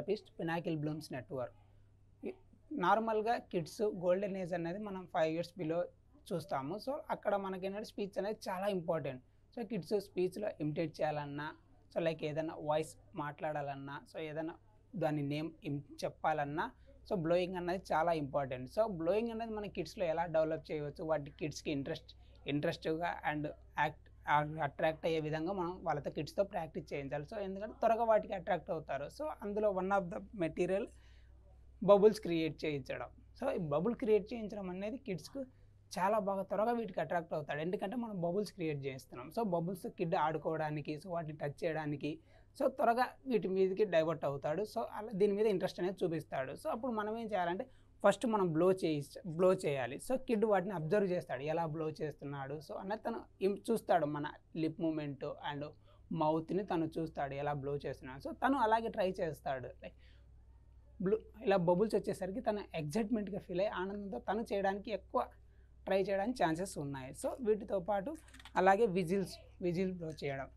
therapist Pinnacle Blooms Network నార్మల్గా kids golden age అనేది మనం ఫైవ్ ఇయర్స్ బిలో చూస్తాము సో అక్కడ మనకి ఏంటంటే స్పీచ్ అనేది చాలా ఇంపార్టెంట్ సో కిడ్స్ స్పీచ్లో ఇమిటేట్ చేయాలన్నా సో లైక్ ఏదైనా వాయిస్ మాట్లాడాలన్నా సో ఏదైనా దాని నేమ్ చెప్పాలన్నా సో బ్లోయింగ్ అనేది చాలా ఇంపార్టెంట్ సో బ్లోయింగ్ అనేది మన కిడ్స్లో ఎలా డెవలప్ చేయవచ్చు వాటి కిడ్స్కి ఇంట్రెస్ట్ ఇంట్రెస్టివ్గా అండ్ యాక్ట్ అట్రాక్ట్ అయ్యే విధంగా మనం వాళ్ళతో కిడ్స్తో ప్రాక్టీస్ చేయించాలి సో ఎందుకంటే త్వరగా వాటికి అట్రాక్ట్ అవుతారు సో అందులో one of the material bubbles create చేయించడం సో ఈ బబుల్ క్రియేట్ చేయించడం అనేది కిడ్స్కు చాలా బాగా త్వరగా వీటికి అట్రాక్ట్ అవుతాడు ఎందుకంటే మనం బబుల్స్ క్రియేట్ చేస్తున్నాం సో బబుల్స్ కిడ్ ఆడుకోవడానికి సో వాటిని టచ్ చేయడానికి సో త్వరగా వీటి మీదకి డైవర్ట్ అవుతాడు సో అలా దీని మీద ఇంట్రెస్ట్ అనేది చూపిస్తాడు సో అప్పుడు మనం ఏం చేయాలంటే ఫస్ట్ మనం బ్లో చేయి బ్లో చేయాలి సో కిడ్ వాటిని అబ్జర్వ్ చేస్తాడు ఎలా బ్లో చేస్తున్నాడు సో అన్నది తను ఇం- చూస్తాడు మన లిప్ మూమెంట్ అండ్ మౌత్ని తను చూస్తాడు ఎలా బ్లో చేస్తున్నాడు సో తను అలాగే ట్రై చేస్తాడు లైక్ బ్లూ ఇలా బబుల్స్ వచ్చేసరికి తను ఎగ్జైట్మెంట్గా ఫీల్ అయ్యి ఆనందంతో తను చేయడానికి ఎక్కువ ట్రై చేయడానికి ఛాన్సెస్ ఉన్నాయి సో వీటితో పాటు అలాగే విజిల్స్ విజిల్ బ్లో చేయడం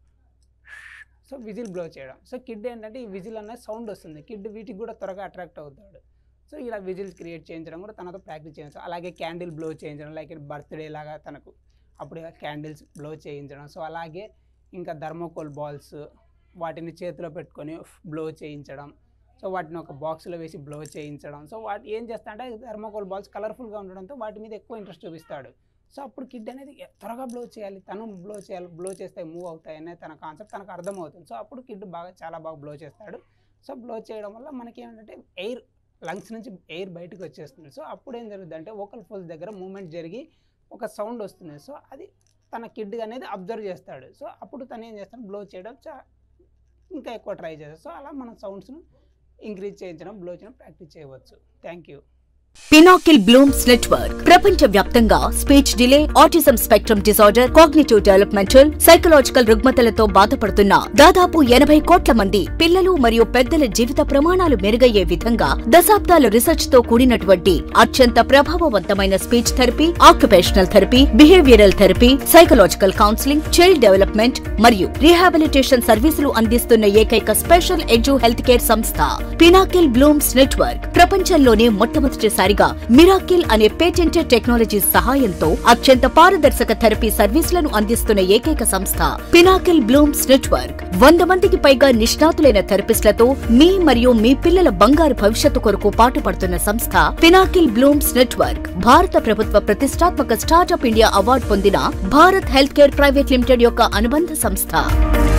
సో విజిల్ బ్లో చేయడం సో కిడ్ ఏంటంటే ఈ విజిల్ అనేది సౌండ్ వస్తుంది కిడ్ వీటికి కూడా త్వరగా అట్రాక్ట్ అవుతాడు సో ఇలా విజిల్స్ క్రియేట్ చేయించడం కూడా తనతో ప్రాక్టీస్ చేయించడం అలాగే క్యాండిల్ బ్లో చేయించడం లైక్ బర్త్డే లాగా తనకు అప్పుడు క్యాండిల్స్ బ్లో చేయించడం సో అలాగే ఇంకా థర్మోకోల్ బాల్స్ వాటిని చేతిలో పెట్టుకొని బ్లో చేయించడం సో వాటిని ఒక బాక్స్లో వేసి బ్లో చేయించడం సో వాటి ఏం చేస్తా అంటే థర్మోకోల్ బాల్స్ కలర్ఫుల్గా ఉండడంతో వాటి మీద ఎక్కువ ఇంట్రెస్ట్ చూపిస్తాడు సో అప్పుడు కిడ్ అనేది ఎ- త్వరగా బ్లో చేయాలి తను బ్లో చేయాలి బ్లో చేస్తే మూవ్ అవుతాయి అనేది తన కాన్సెప్ట్ తనకు అర్థమవుతుంది సో అప్పుడు కిడ్ బాగా చాలా బాగా బ్లో చేస్తాడు సో బ్లో చేయడం వల్ల మనకి ఏంటంటే ఎయిర్ లంగ్స్ నుంచి ఎయిర్ బయటకు వచ్చేస్తుంది సో అప్పుడు ఏం జరుగుతుంది అంటే ఓకల్ ఫోల్స్ దగ్గర మూమెంట్ జరిగి ఒక సౌండ్ వస్తుంది సో అది తన కిడ్ అనేది అబ్జర్వ్ చేస్తాడు సో అప్పుడు తను ఏం చేస్తాడు బ్లో చేయడం చా ఇంకా ఎక్కువ ట్రై చేస్తాడు సో అలా మన సౌండ్స్ను ఇంక్రీజ్ చేయించడం బ్లో చేయడం ప్రాక్టీస్ చేయవచ్చు thank you Pinnacle Blooms Network ప్రపంచ వ్యాప్తంగా speech delay autism spectrum disorder cognitive developmental psychological రుగ్మతలతో బాధపడుతున్న దాదాపు ఎనభై కోట్ల మంది పిల్లలు మరియు పెద్దల జీవిత ప్రమాణాలు మెరుగయ్యే విధంగా దశాబ్దాల రీసెర్చ్ తో కూడినటువంటి అత్యంత ప్రభావవంతమైన speech therapy occupational therapy behavioural therapy psychological counselling child development మరియు రీహాబిలిటేషన్ సర్వీసులు అందిస్తున్న ఏకైక స్పెషల్ ఎడ్యు హెల్త్ కేర్ సంస్థ పినాకిల్ బ్లూమ్స్ నెట్వర్క్ ప్రపంచంలోనే మొట్టమొదటిసారిగా మిరాకిల్ అనే పేటెంటెడ్ టెక్నాలజీ సహాయంతో అత్యంత పారదర్శక థెరపీ సర్వీసులను అందిస్తున్న ఏకైక సంస్థ పినాకిల్ బ్లూమ్స్ నెట్వర్క్ వంద మందికి పైగా నిష్ణాతులైన థెరపిస్టులతో మీ మరియు మీ పిల్లల బంగారు భవిష్యత్తు కొరకు పాటుపడుతున్న సంస్థ పినాకిల్ బ్లూమ్స్ నెట్వర్క్ భారత ప్రభుత్వ ప్రతిష్టాత్మక స్టార్టప్ ఇండియా అవార్డు పొందిన Bharat health care private limited యొక్క అనుబంధ సంస్థ